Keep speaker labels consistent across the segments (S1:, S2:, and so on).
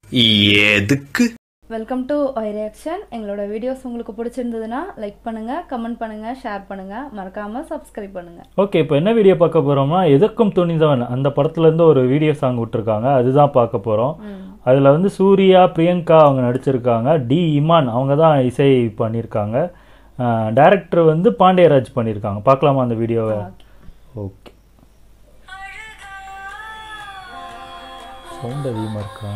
S1: எதுக்கு
S2: welcome to Y reaction எங்களோட videos உங்களுக்கு பிடிச்சிருந்ததுன்னா லைக் பண்ணுங்க கமெண்ட் பண்ணுங்க ஷேர் பண்ணுங்க மறக்காம சப்ஸ்கிரைப் பண்ணுங்க
S3: ஓகே இப்போ என்ன வீடியோ பார்க்க போறோம்னா எதற்கும் துணிந்தவன் அந்த படத்துல இருந்து ஒரு வீடியோ சாங் விட்டுருக்காங்க அதுதான் பார்க்க போறோம் அதுல வந்து சூர்யா பிரியங்கா அவங்க நடிச்சிருக்காங்க டி இமான் அவங்க தான் இசை பண்ணியிருக்காங்க டைரக்டர் வந்து பாண்டியராஜ் பண்ணியிருக்காங்க பார்க்கலாமா அந்த வீடியோவை ஓகே சவுண்ட் அதிகமாக இருக்கா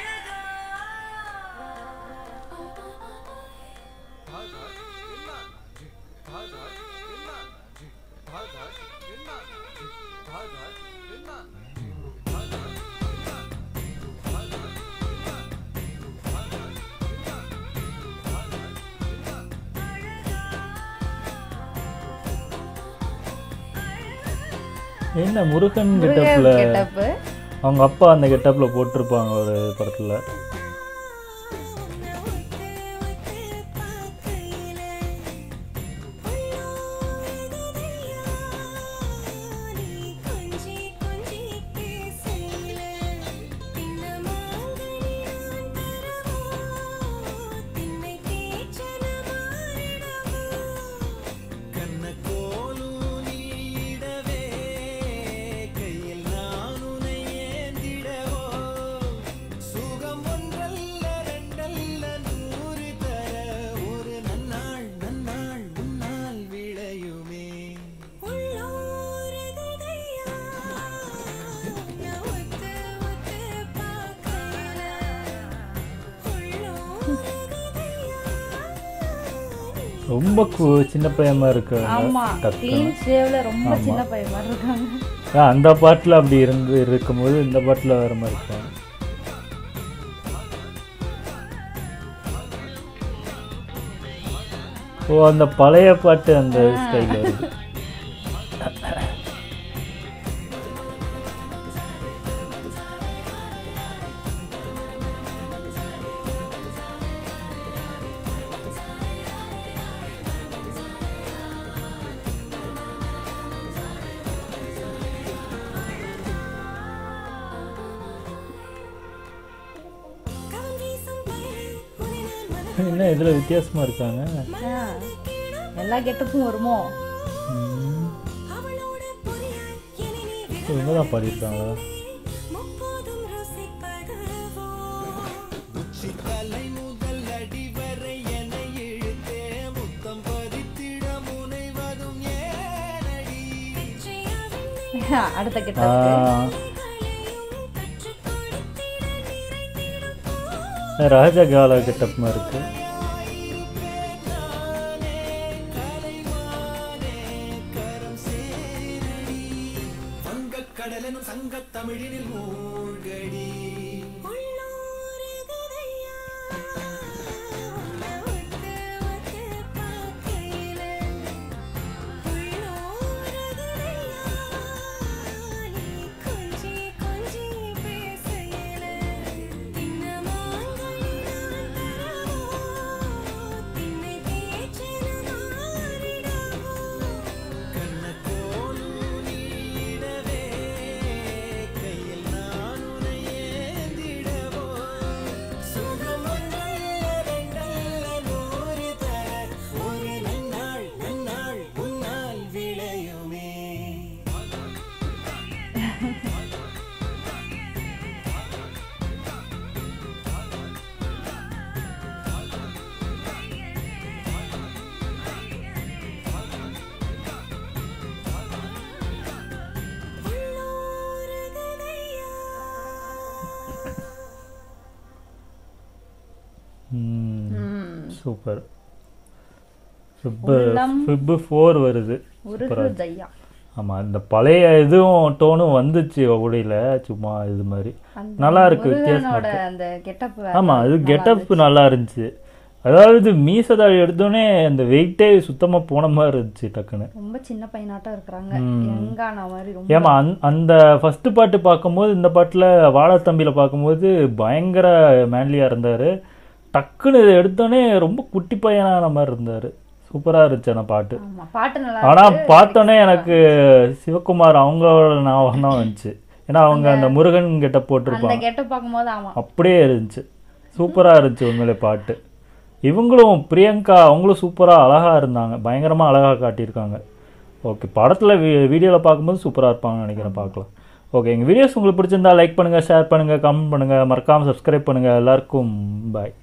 S3: என்ன முருகன் கெட்டப்ல
S2: கெட்டப்பு
S3: அவங்க அப்பா அந்த கெட்டப்ல போட்டிருப்பாங்க ஒரு படத்துல ரொம்ப கு- சின்ன பையமா இருக்கு
S2: ஆமா
S3: டக்குனு.
S2: க்ளீன் ஷேவ்ல ரொம்ப சின்ன பையன் மாதிரி இருக்காங்க
S3: ஆ, அந்த பாட்டில் அப்படி இருந்து இருக்கும்போது இந்த பாட்டில் வேற மாதிரி இருக்கும் ஓ அந்த பழைய பாட்டு அந்த ஸ்டைல் வருது என்ன இதுல வித்தியாசமா இருக்காங்க
S2: ஆ, எல்லா கெட்டப்பும் வருமோ
S3: ம். இவங்க தான் பாடியிருக்காங்க
S2: அடுத்த
S3: ஆ,
S2: கெட்டப்
S3: ராஜா கால கெட்டப்மா இருக்கு சூப்பர் ஃபிப்பு
S2: உள்ளம்.
S3: ஃபிப்பு ஃபோர் வருது
S2: உருகு தையா
S3: ஆமா இந்த பழைய இதுவும் டோனும் வந்துச்சு ஒடையில சும்மா இது மாதிரி
S2: அந்த
S3: நல்லா இருக்கு வித்தியாசமா
S2: முருகனோட
S3: இருக்கு
S2: அந்த கெட்டப்
S3: ஆமா அது கெட்டப் நல்லா இருந்துச்சு அதாவது மீசதாழி எடுத்தோடனே அந்த வெயிட்டே சுத்தமா போன மாதிரி இருந்துச்சு டக்குன்னு
S2: ரொம்ப சின்ன பையனாட்டம் இருக்கிறாங்க
S3: ம்.
S2: எங்கான மாதிரி ரொம்ப
S3: ஏமா அந் அந்த ஃபர்ஸ்ட் பாட்டு பார்க்கும்போது இந்த பாட்டுல வாழைத்தம்பியில பார்க்கும்போது பயங்கர மேன்லியா இருந்தாரு டக்குன்னு இதை எடுத்தோடனே ரொம்ப குட்டி பையனான மாதிரி இருந்தாரு சூப்பரா இருந்துச்சு அந்த பாட்டு
S2: ஆமா பாட்டு நல்லா
S3: ஆனா
S2: இருக்கு.
S3: பார்த்தோன்னே எனக்கு சிவகுமார் அவங்களோட ஞாபகம் தான் வந்துச்சு ஏன்னா அவங்க அந்த முருகன் கிட்ட
S2: அந்த
S3: போட்டிருப்பாங்க
S2: கெட்ட பார்க்கும்போது ஆமா
S3: அப்படியே இருந்துச்சு சூப்பராக இருந்துச்சு உண்மையிலே பாட்டு இவங்களும் பிரியங்கா அவங்களும் சூப்பராக அழகாக இருந்தாங்க பயங்கரமாக அழகாக காட்டியிருக்காங்க ஓகே படத்தில் வீ வீடியோவில் பார்க்கும்போது சூப்பராக இருப்பாங்கன்னு நினைக்கிறேன் பார்க்கலாம் ஓகே எங்கள் வீடியோஸ் உங்களுக்கு பிடிச்சிருந்தா லைக் பண்ணுங்கள் ஷேர் பண்ணுங்கள் கமெண்ட் பண்ணுங்கள் மறக்காமல் சப்ஸ்கிரைப் பண்ணுங்கள் எல்லாருக்கும் பாய்